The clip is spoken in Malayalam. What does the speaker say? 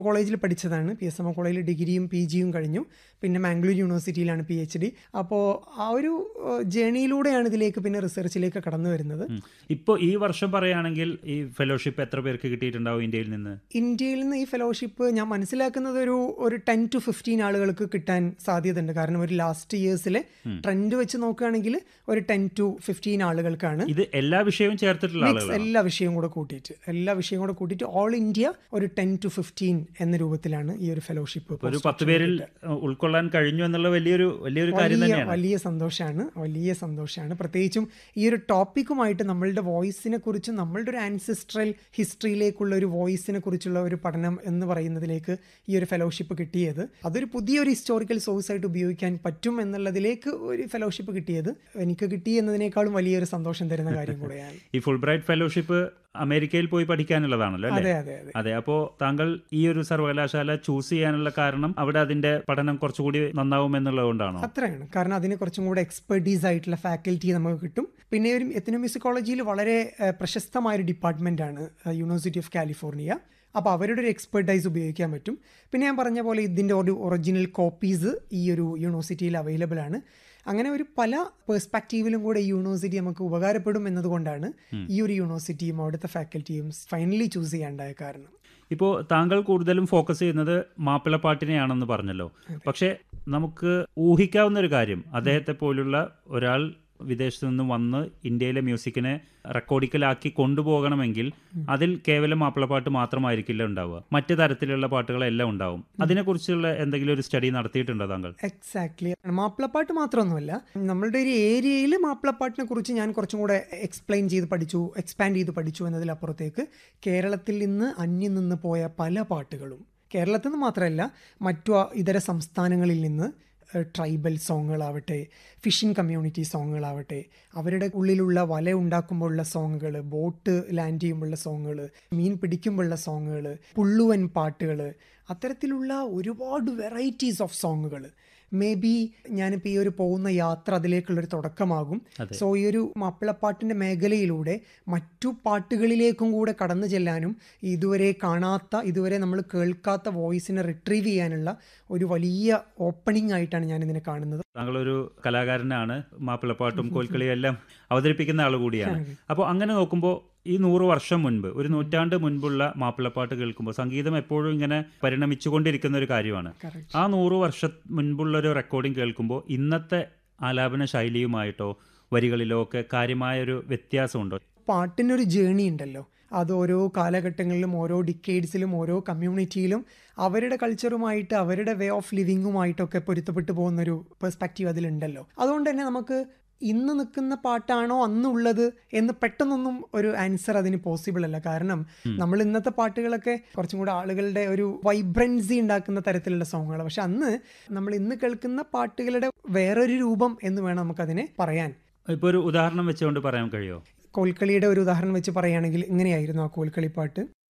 കോളേജിൽ പഠിച്ചതാണ് പി എസ് എം ഒ കോളേജിൽ ഡിഗ്രിയും പി ജിയും കഴിഞ്ഞു പിന്നെ മാംഗ്ലൂർ യൂണിവേഴ്സിറ്റിയിലാണ് പി എച്ച് ഡി അപ്പോൾ ആ ഒരു ജേണിയിലൂടെയാണ് ഇതിലേക്ക് പിന്നെ റിസർച്ചിലേക്ക് കടന്നു വരുന്നത് ഇപ്പോൾ ഈ വർഷം പറയുകയാണെങ്കിൽ ഈ ഫെലോഷിപ്പ് എത്ര പേർക്ക് കിട്ടിയിട്ടുണ്ടാവും ഇന്ത്യയിൽ നിന്ന് ഇന്ത്യയിൽ നിന്ന് ഈ ഫെലോഷിപ്പ് ഞാൻ മനസ്സിലാക്കുന്നത് ഒരു ഒരു ടെൻ ടു ഫിഫ്റ്റീൻ ആളുകൾക്ക് കിട്ടാൻ സാധ്യതയുണ്ട് കാരണം ഒരു ലാസ്റ്റ് ഇയേഴ്സിലെ ട്രെൻഡ് വെച്ച് നോക്കുകയാണെങ്കിൽ ഒരു ടെൻ ടു ഫിഫ്റ്റീൻ ആളുകൾക്കാണ് ഇത് എല്ലാ വിഷയവും ചേർത്തിട്ടുള്ള മിക്സ് ആളുകളാണ് എല്ലാ വിഷയവും കൂടെ കൂട്ടിയിട്ട് എല്ലാ വിഷയവും കൂടെ കൂട്ടിയിട്ട് ഓൾ ഇന്ത്യ ഒരു ടെൻ ടു ഫിഫ്റ്റീൻ എന്ന രൂപത്തിലാണ് ഈ ഒരു ഫെലോഷിപ്പ് ഒരു പത്ത് പേരിൽ ഉ- ഉൾക്കൊള്ളാൻ കഴിഞ്ഞു എന്നുള്ള വലിയൊരു വലിയൊരു കാര്യം വലിയ തന്നെയാണ് വലിയ സന്തോഷമാണ് വലിയ സന്തോഷമാണ് പ്രത്യേകിച്ചും ഈ ഒരു ടോപ്പിക്കുമായിട്ട് നമ്മളുടെ വോയിസിനെ കുറിച്ചും നമ്മളുടെ ഒരു ആൻസിസ്ട്രൽ ഹിസ്റ്ററിയിലേക്കുള്ള ഒരു വോയിസിനെ കുറിച്ചുള്ള ഒരു പഠനം എന്ന് പറയുന്നതിലേക്ക് ഈ ഒരു ഫെലോഷിപ്പ് കിട്ടിയത് അതൊരു പുതിയൊരു ഹിസ്റ്റോറിക്കൽ സോഴ്സ് ആയിട്ട് ഉപയോഗിക്കാൻ പറ്റും എന്നുള്ളതിലേക്ക് ഒരു ഫെലോഷിപ്പ് കിട്ടിയത് എനിക്ക് കിട്ടി എന്നതിനേക്കാളും വലിയൊരു സന്തോഷം തരുന്ന കാര്യം കൂടെയാണ് ഈ ഫുൾ ബ്രൈറ്റ് ഫെലോഷിപ്പ് അമേരിക്കയിൽ പോയി പഠിക്കാനുള്ളതാണല്ലോ അല്ലേ അതെ അതെ അതെ അതെ അപ്പോൾ താങ്കൾ ഈ ഒരു സർവകലാശാല ചൂസ് ചെയ്യാനുള്ള കാരണം അവിടെ അതിന്റെ പഠനം കുറച്ചുകൂടി നന്നാവും എന്നുള്ളത് കൊണ്ടാണോ അത്രയാണ് കാരണം അതിന് കുറച്ചും കൂടെ എക്സ്പെർട്ടീസ് ആയിട്ടുള്ള ഫാക്കൽറ്റി നമുക്ക് കിട്ടും പിന്നെ ഒരു എത്തനോമ്യൂസിക്കോളജിയിൽ വളരെ ഏഹ്, പ്രശസ്തമായ ഒരു ഡിപ്പാർട്ട്മെൻ്റ് ആണ് യൂണിവേഴ്സിറ്റി ഓഫ് കാലിഫോർണിയ അപ്പോൾ അവരുടെ ഒരു എക്സ്പെർട്ടൈസ് ഉപയോഗിക്കാൻ പറ്റും പിന്നെ ഞാൻ പറഞ്ഞ പോലെ ഇതിൻ്റെ ഒരു ഒറിജിനൽ കോപ്പീസ് ഈ ഒരു യൂണിവേഴ്സിറ്റിയിൽ അവൈലബിൾ ആണ് അങ്ങനെ ഒരു പല പേഴ്സ്പെക്റ്റീവിലും കൂടെ ഈ യൂണിവേഴ്സിറ്റി നമുക്ക് ഉപകാരപ്പെടും എന്നതുകൊണ്ടാണ് ഈ ഒരു യൂണിവേഴ്സിറ്റിയും അവിടുത്തെ ഫാക്കൽറ്റിയും ഫൈനലി ചൂസ് ചെയ്യാണ്ടായ കാരണം ഇപ്പോൾ താങ്കൾ കൂടുതലും ഫോക്കസ് ചെയ്യുന്നത് മാപ്പിളപ്പാട്ടിനെയാണെന്ന് പറഞ്ഞല്ലോ പക്ഷേ നമുക്ക് ഊഹിക്കാവുന്ന ഒരു കാര്യം അദ്ദേഹത്തെ പോലുള്ള ഒരാൾ വിദേശത്തു നിന്നും വന്ന് ഇന്ത്യയിലെ മ്യൂസിക്കിനെ റെക്കോർഡിക്കലാക്കി കൊണ്ടുപോകണമെങ്കിൽ അതിൽ കേവലം മാപ്പിളപ്പാട്ട് മാത്രമായിരിക്കില്ല ഉണ്ടാവുക മറ്റു തരത്തിലുള്ള പാട്ടുകളെല്ലാം ഉണ്ടാവും അതിനെക്കുറിച്ചുള്ള എന്തെങ്കിലും ഒരു സ്റ്റഡി നടത്തിയിട്ടുണ്ടോ താങ്കൾ എക്സാക്ട്ലി മാപ്പിളപ്പാട്ട് മാത്രമൊന്നുമല്ല നമ്മളുടെ ഒരു ഏരിയയിൽ മാപ്പിളപ്പാട്ടിനെ കുറിച്ച് ഞാൻ കുറച്ചും കൂടെ എക്സ്പ്ലെയിൻ ചെയ്ത് പഠിച്ചു എക്സ്പാൻഡ് ചെയ്ത് പഠിച്ചു എന്നതിലപ്പുറത്തേക്ക് കേരളത്തിൽ നിന്ന് അന്യം നിന്ന് പോയ പല പാട്ടുകളും കേരളത്തിൽ നിന്ന് മാത്രമല്ല മറ്റു ആ ഇതര സംസ്ഥാനങ്ങളിൽ നിന്ന് ട്രൈബൽ സോങ്ങുകളാവട്ടെ ഫിഷിംഗ് കമ്മ്യൂണിറ്റി സോങ്ങുകളാവട്ടെ അവരുടെ ഉള്ളിലുള്ള വല ഉണ്ടാക്കുമ്പോഴുള്ള സോങ്ങുകൾ ബോട്ട് ലാൻഡ് ചെയ്യുമ്പോഴുള്ള സോങ്ങുകൾ മീൻ പിടിക്കുമ്പോഴുള്ള സോങ്ങുകൾ പുള്ളുവൻ പാട്ടുകൾ അത്തരത്തിലുള്ള ഒരുപാട് വെറൈറ്റീസ് ഓഫ് സോങ്ങുകൾ മേ ബി ഞാനിപ്പോൾ ഈ ഒരു പോകുന്ന യാത്ര അതിലേക്കുള്ളൊരു തുടക്കമാകും സോ ഈ ഒരു മാപ്പിളപ്പാട്ടിൻ്റെ മേഖലയിലൂടെ മറ്റു പാട്ടുകളിലേക്കും കൂടെ കടന്നു ചെല്ലാനും ഇതുവരെ കാണാത്ത ഇതുവരെ നമ്മൾ കേൾക്കാത്ത വോയിസിനെ റിട്രീവ് ചെയ്യാനുള്ള ഒരു വലിയ ഓപ്പണിംഗ് ആയിട്ടാണ് ഞാൻ ഇതിനെ കാണുന്നത് താങ്കളൊരു കലാകാരനാണ് മാപ്പിളപ്പാട്ടും കോൽക്കളിയും എല്ലാം അവതരിപ്പിക്കുന്ന ആൾ കൂടിയാണ് അപ്പോൾ അങ്ങനെ നോക്കുമ്പോൾ ഈ നൂറ് വർഷം മുൻപ് ഒരു നൂറ്റാണ്ട് മുൻപുള്ള മാപ്പിളപ്പാട്ട് കേൾക്കുമ്പോൾ സംഗീതം എപ്പോഴും ഇങ്ങനെ പരിണമിച്ചുകൊണ്ടിരിക്കുന്ന ഒരു കാര്യമാണ് Correct. ആ നൂറ് വർഷം മുൻപുള്ള ഒരു റെക്കോർഡിംഗ് കേൾക്കുമ്പോൾ ഇന്നത്തെ ആലാപന ശൈലിയുമായിട്ടോ വരികളിലോ ഒക്കെ കാര്യമായൊരു വ്യത്യാസമുണ്ടോ പാട്ടിനൊരു ജേണി ഉണ്ടല്ലോ അത് ഓരോ കാലഘട്ടങ്ങളിലും ഓരോ ഡിക്കേഡ്സിലും ഓരോ കമ്മ്യൂണിറ്റിയിലും അവരുടെ കൾച്ചറുമായിട്ട് അവരുടെ വേ ഓഫ് ലിവിങ്ങുമായിട്ടൊക്കെ പൊരുത്തപ്പെട്ടു പോകുന്നൊരു പെർസ്പെക്റ്റീവ് അതിലുണ്ടല്ലോ അതുകൊണ്ട് തന്നെ നമുക്ക് ഇന്ന് നിൽക്കുന്ന പാട്ടാണോ അന്നുള്ളത് എന്ന് പെട്ടെന്നൊന്നും ഒരു ആൻസർ അതിന് പോസിബിൾ അല്ല കാരണം നമ്മൾ ഇന്നത്തെ പാട്ടുകളൊക്കെ കുറച്ചും കൂടെ ആളുകളുടെ ഒരു വൈബ്രൻസി ഉണ്ടാക്കുന്ന തരത്തിലുള്ള സോങ്ങുകൾ പക്ഷെ അന്ന് നമ്മൾ ഇന്ന് കേൾക്കുന്ന പാട്ടുകളുടെ വേറൊരു രൂപം എന്ന് വേണം നമുക്കതിനെ പറയാൻ ഇപ്പോൾ ഒരു ഉദാഹരണം വെച്ചുകൊണ്ട് പറയാൻ കഴിയുമോ കോൽക്കളിയുടെ ഒരു ഉദാഹരണം വെച്ച് പറയുകയാണെങ്കിൽ ഇങ്ങനെയായിരുന്നു ആ കോൽക്കളി പാട്ട്